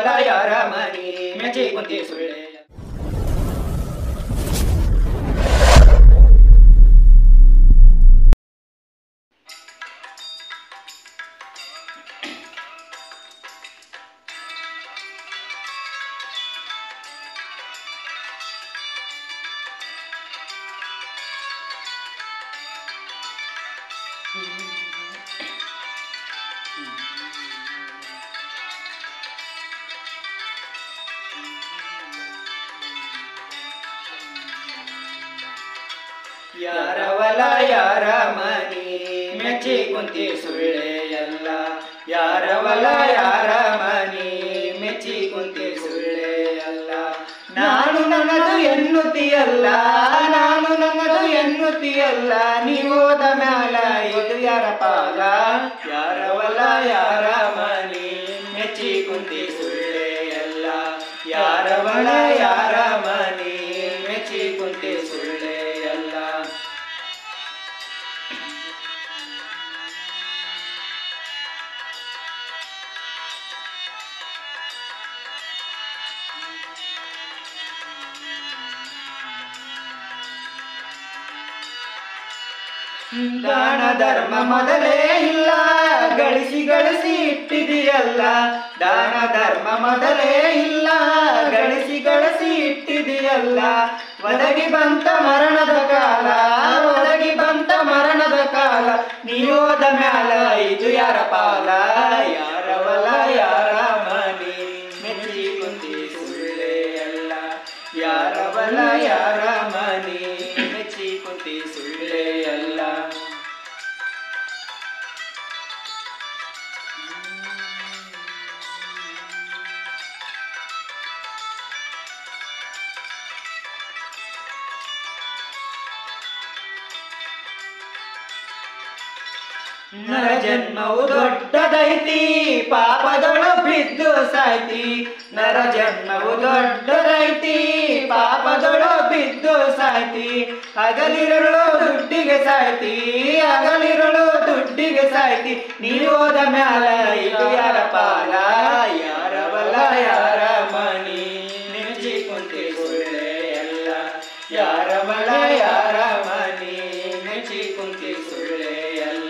ಹೊಲ ಯಾರ ಮನಿ ಮೆಚ್ಚಿ ಕುಂತಿ ಸುಳ್ಳೆ ಯಾರ ಹೊಲ ಯಾರ ಮನಿ ಮೆಚ್ಚಿ ಕುಂತಿ ಸುಳ್ಳೆ ಎಲ್ಲ ಯಾರ ಹೊಲ ಯಾರ ಮನಿ ಮೆಚ್ಚಿ ಕುಂತಿ ಸುಳ್ಳೆ ಎಲ್ಲ ನಾನು ನನ್ನದು ಎನ್ನುತ್ತೀಯಲ್ಲ ನಾನು ನನ್ನದು ಎನ್ನುತ್ತೀಯಲ್ಲ ನೀವೋದ ಮ್ಯಾಲ ಇದು ಯಾರ ಪಾಲ ಯಾರ ಹೊಲ ಯಾರ ಮನಿ ಮೆಚ್ಚಿ ಕುಂತಿ ಸುಳ್ಳೆ ಎಲ್ಲ ಯಾರ ಹೊಲ ಯಾರ ಮನಿ ಮೆಚ್ಚಿ ಕುಂತಿ ಸುಳ್ಳೆ ಎಲ್ಲ ದಾನ ಧರ್ಮ ಮೊದಲೇ ಇಲ್ಲ ಗಳಿಸಿ ಗಳಿಸಿ ಇಟ್ಟಿದೆಯಲ್ಲ ದಾನ ಧರ್ಮ ಮೊದಲೇ ಇಲ್ಲ ಗಳಿಸಿ ಗಳಿಸಿ ಇಟ್ಟಿದೆಯಲ್ಲ ಒದಗಿ ಬಂತ ಮರಣದ ಕಾಲ ಒದಗಿ ಬಂತ ಮರಣದ ಕಾಲ ನೀವೋದ ಮ್ಯಾಲ ಇದು ಯಾರ ಪಾಲ ಯಾರ ಹೊಲ ಯಾರ ಮನಿ ಮೆಚ್ಚಿ ಕುಂತಿ ಸುಳ್ಳೆ ಅಲ್ಲ ಯಾರ ಹೊಲ ಯಾರ ಮನಿ ಮೆಚ್ಚಿ ಕುಂತಿ ಸುಳ್ಳೆ ಅಲ್ಲ ನರ ಜನ್ಮವು ದೊಡ್ಡದೈತಿ ಪಾಪದೊಳು ಬಿದ್ದು ಸಾಯ್ತಿ ನರ ಜನ್ಮವು ದೊಡ್ಡದೈತಿ ಪಾಪದೊಳು ಬಿದ್ದು ಸಾಯ್ತಿ ಹಗಲಿರುಳು ದುಡ್ಡಿಗೆ ಸಾಯ್ತಿ ಹಗಲಿರುಳು ದುಡ್ಡಿಗೆ ಸಾಯ್ತಿ ನೀವೋದ ಮ್ಯಾಲ ಇದು ಯಾರ ಪಾಲ ಯಾರ ಬಲ ಯಾರ ಮನಿ ನೆಚ್ಚಿ ಕುಂತಿ ಸುಳ್ಳೆ ಎಲ್ಲ ಯಾರ ಬಲ ಯಾರ ಮನಿ ನೆಚ್ಚಿ ಕುಂತಿ ಸುಳ್ಳೆ ಎಲ್ಲ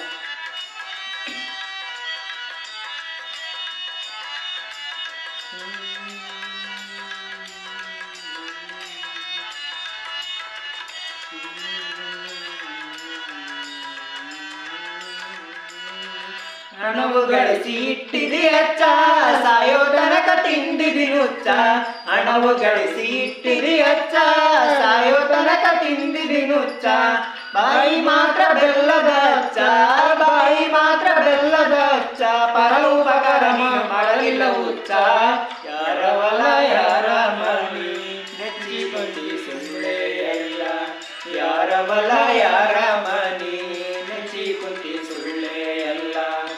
ಹಣವು ಗಳಿಸಿ ಇಟ್ಟಿದಿ ಅಚ್ಚ ಸಾಯೋ ತನಕ ತಿಂದಿದಿ ನುಚ್ಚ ಹಣವು ಗಳಿಸಿ ಇಟ್ಟಿದಿ ಅಚ್ಚ ಸಾಯೋ ತನಕ ತಿಂದಿದಿ ನುಚ್ಚ ಬಾಯಿ ಮಾತ್ರ ಬೆಲ್ಲದ ಅಚ್ಚ ಬಾಯಿ ಮಾತ್ರ ಬೆಲ್ಲದ ಅಚ್ಚ ಪರ ಉಪಕಾರ ನೀನು ಮಾಡಲಿಲ್ಲ ಹುಚ್ಚ ಯಾರ ಹೊಲ ಯಾರ ಮನಿ ನೆಚ್ಚಿಕೊಂಡಿ ಸುಳ್ಳೆ ಎಲ್ಲ ಯಾರ ಹೊಲ ಯಾರ ಮನಿ ನೆಚ್ಚಿಕೊಂಡಿ ಸುಳ್ಳೆ ಎಲ್ಲ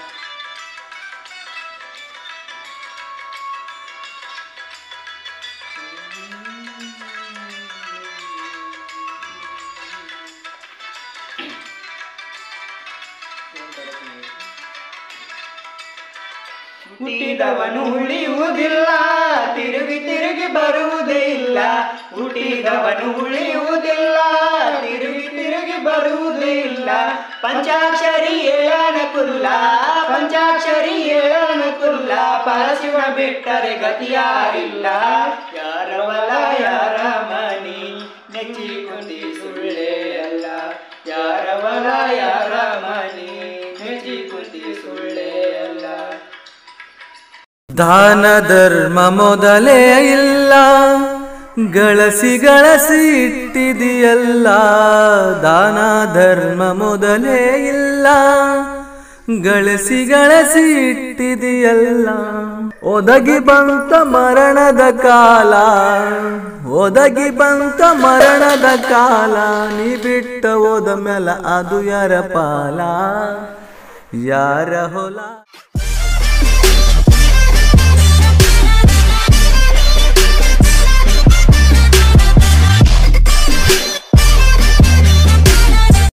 ಹುಟ್ಟಿದವನು ಉಳಿಯುವುದಿಲ್ಲ ತಿರುಗಿ ತಿರುಗಿ ಬರುವುದೇ ಇಲ್ಲ ಹುಟ್ಟಿದವನು ಉಳಿಯುವುದಿಲ್ಲ ತಿರುಗಿ ತಿರುಗಿ ಬರುವುದೇ ಇಲ್ಲ ಪಂಚಾಕ್ಷರಿ ಏಳನ ಕುಲ್ಲ ಪಂಚಾಕ್ಷರಿ ಏಳನ ಕುಲ್ಲ ಪರಶಿವ ಬಿಟ್ಟರೆ ಗತಿಯಾರಿಲ್ಲ ಯಾರ ಹೊಲ ಯಾರ ಮನಿ ನೆಚ್ಚಿಕೊಂಡಿ ಸುಳ್ಳೆ ಅಲ್ಲ ಯಾರ ಹೊಲ ಯಾರ ಮನಿ ನೆಚ್ಚಿಕೊಂಡಿ ಸುಳ್ಳೆ ಅಲ್ಲ ದಾನ ಧರ್ಮ ಮೊದಲೇ ಇಲ್ಲ ಗಳಸಿ ಗಳಸಿ ಇಟ್ಟಿದೆಯಲ್ಲ ದಾನ ಧರ್ಮ ಮೊದಲೇ ಇಲ್ಲ ಗಳಿಸಿ ಗಳಿಸಿ ಇಟ್ಟಿದೆಯಲ್ಲ ಒದಗಿ ಬಂತ ಮರಣದ ಕಾಲ ಒದಗಿ ಬಂತ ಮರಣದ ಕಾಲ ನೀ ಬಿಟ್ಟ ಹೋದ ಮೇಲೆ ಅದು ಯಾರ ಪಾಲ ಯಾರ ಹೊಲ